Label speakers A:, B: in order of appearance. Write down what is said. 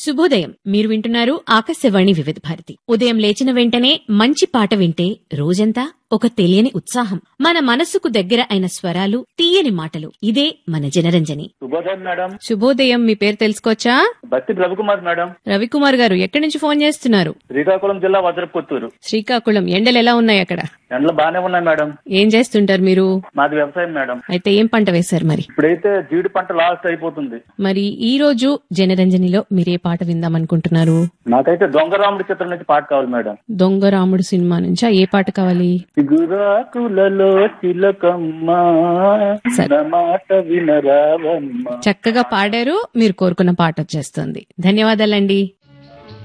A: శుభోదయం మీరు వింటున్నారు ఆకాశవాణి వివిధ భారతి ఉదయం లేచిన వెంటనే మంచి పాట వింటే రోజంతా ఒక తెలియని ఉత్సాహం మన మనసుకు దగ్గర అయిన స్వరాలు తీయని మాటలు ఇదే మన జనరంజని
B: శుభోదయం మేడం
A: శుభోదయం మీ పేరు తెలుసుకోవచ్చా
B: బత్తి రవికుమార్ మేడం
A: రవికుమార్ గారు ఎక్కడి నుంచి ఫోన్ చేస్తున్నారు
B: శ్రీకాకుళం జిల్లా వజ్రపుత్తూరు
A: శ్రీకాకుళం ఎండలు ఎలా ఉన్నాయి అక్కడ
B: ఎండలు బాగానే ఉన్నాయి మేడం
A: ఏం చేస్తుంటారు మీరు
B: మాది వ్యవసాయం మేడం
A: అయితే ఏం పంట వేశారు మరి
B: ఇప్పుడైతే జీడి పంట లాస్ట్ అయిపోతుంది
A: మరి ఈ రోజు జనరంజనిలో మీరే పాట విందాం అనుకుంటున్నారు
B: నాకైతే దొంగరాముడి చిత్రం నుంచి పాట కావాలి మేడం
A: దొంగ రాముడు సినిమా నుంచా ఏ పాట కావాలి
B: గురాకులలో చిలకమ్మ
A: సరే.
B: నా మాట వినరావమ్మ
A: చక్కగా పాడారు మీరు కోరుకున్న పాట వచ్చేస్తుంది ధన్యవాదాలండి